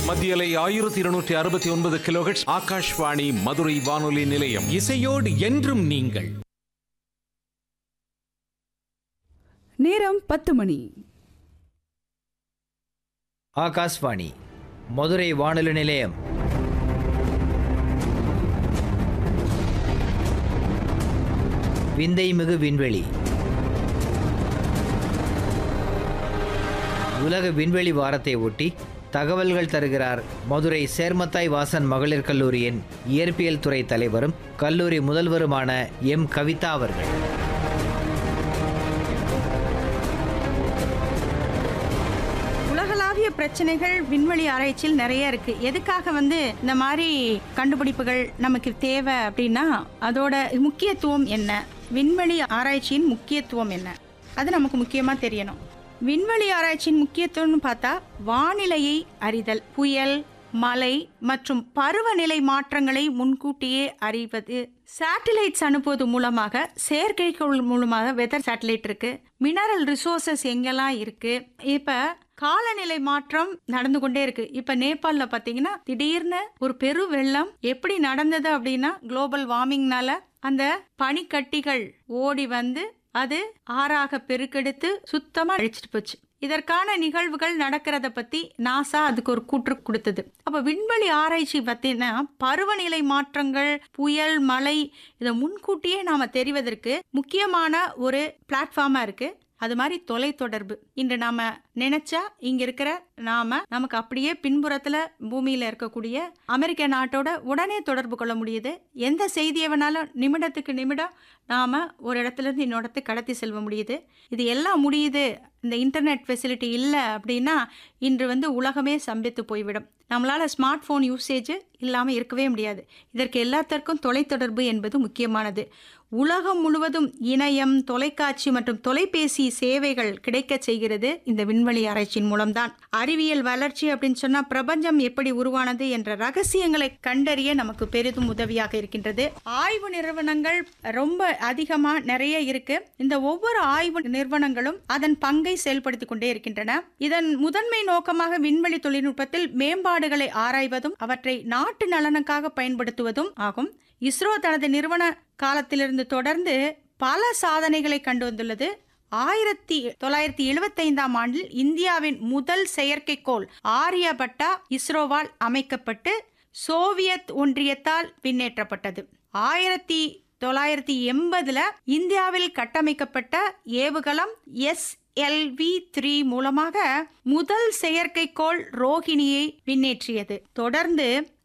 மத்தியலை ஆயிரத்தி இருநூற்றி அறுபத்தி ஒன்பது கிலோஹெட்ஸ் ஆகாஷ்வாணி மதுரை வானொலி நிலையம் இசையோடு என்றும் நீங்கள் நேரம் பத்து மணி ஆகாஷ்வாணி மதுரை வானொலி நிலையம் விந்தை மிகு விண்வெளி உலக விண்வெளி வாரத்தை ஒட்டி தகவல்கள் தருகிறார் மதுரை சேர்மத்தாய் வாசன் மகளிர் கல்லூரியின் இயற்பியல் துறை தலைவரும் கல்லூரி முதல்வருமான எம் கவிதா அவர்கள் உலகளாவிய பிரச்சனைகள் விண்வெளி ஆராய்ச்சியில் நிறைய இருக்கு எதுக்காக வந்து இந்த மாதிரி கண்டுபிடிப்புகள் நமக்கு தேவை அப்படின்னா அதோட முக்கியத்துவம் என்ன விண்வெளி ஆராய்ச்சியின் முக்கியத்துவம் என்ன அது நமக்கு முக்கியமா தெரியணும் விண்வெளி ஆராய்ச்சியின் முக்கியத்துவம்னு பார்த்தா வானிலையை அறிதல் புயல் மழை மற்றும் பருவநிலை மாற்றங்களை முன்கூட்டியே அறிவது சேட்டலைட்ஸ் அனுப்புவது மூலமாக செயற்கைக்கோள் மூலமாக வெதர் சேட்டலைட் இருக்கு மினரல் ரிசோர்சஸ் எங்கெல்லாம் இருக்கு இப்ப காலநிலை மாற்றம் நடந்து கொண்டே இருக்கு இப்ப நேபாளில் பாத்தீங்கன்னா திடீர்னு ஒரு பெரு வெள்ளம் எப்படி நடந்தது அப்படின்னா குளோபல் வார்மிங்னால அந்த பனிக்கட்டிகள் ஓடி வந்து அது ஆறாக பெருக்கெடுத்து சுத்தமா அழிச்சிட்டு போச்சு இதற்கான நிகழ்வுகள் நடக்கிறத பத்தி நாசா அதுக்கு ஒரு கூற்று கொடுத்தது அப்ப விண்வெளி ஆராய்ச்சி பத்தினா பருவநிலை மாற்றங்கள் புயல் மழை இதை முன்கூட்டியே நாம தெரிவதற்கு முக்கியமான ஒரு பிளாட்ஃபார்மா இருக்கு அது மாதிரி தொலைத்தொடர்பு இன்று நாம நினைச்சா இங்க இருக்கிற நாம நமக்கு அப்படியே பின்புறத்துல பூமியில இருக்கக்கூடிய அமெரிக்க நாட்டோட உடனே தொடர்பு கொள்ள முடியுது எந்த செய்தியை வேணாலும் நிமிடத்துக்கு நிமிடம் நாம ஒரு இடத்துல இருந்து இன்னொரு இடத்துக்கு கடத்தி செல்ல முடியுது இது எல்லாம் முடியுது இந்த இன்டர்நெட் ஃபெசிலிட்டி இல்லை அப்படின்னா இன்று வந்து உலகமே சம்பித்து போய்விடும் நம்மளால ஸ்மார்ட் ஃபோன் யூசேஜ் இல்லாமல் இருக்கவே முடியாது இதற்கு எல்லாத்திற்கும் தொலைத்தொடர்பு என்பது முக்கியமானது உலகம் முழுவதும் இணையம் தொலைக்காட்சி மற்றும் தொலைபேசி சேவைகள் கிடைக்க செய்கிறது இந்த விண்வெளி ஆராய்ச்சியின் மூலம்தான் அறிவியல் வளர்ச்சி அப்படின்னு சொன்னா பிரபஞ்சம் எப்படி உருவானது என்ற ரகசியங்களை கண்டறிய நமக்கு பெரிதும் உதவியாக இருக்கின்றது ஆய்வு நிறுவனங்கள் ரொம்ப அதிகமா நிறைய இருக்கு இந்த ஒவ்வொரு ஆய்வு நிறுவனங்களும் அதன் பங்கை செயல்படுத்திக் கொண்டே இருக்கின்றன இதன் முதன்மை நோக்கமாக விண்வெளி தொழில்நுட்பத்தில் மேம்பாடுகளை ஆராய்வதும் அவற்றை நாட்டு நலனுக்காக பயன்படுத்துவதும் ஆகும் இஸ்ரோ தனது நிறுவன காலத்திலிருந்து தொடர்ந்து பல சாதனைகளை கண்டு வந்துள்ளது ஆயிரத்தி தொள்ளாயிரத்தி எழுபத்தைந்தாம் ஆண்டில் இந்தியாவின் முதல் செயற்கைக்கோள் ஆரியபட்டா இஸ்ரோவால் அமைக்கப்பட்டு சோவியத் ஒன்றியத்தால் விண்ணேற்றப்பட்டது ஆயிரத்தி தொள்ளாயிரத்தி எண்பதுல இந்தியாவில் கட்டமைக்கப்பட்ட ஏவுகலம் எஸ் எல்வி த்ரீ மூலமாக முதல் செயற்கைக்கோள் ரோஹிணியை விண்ணேற்றியது தொடர்ந்து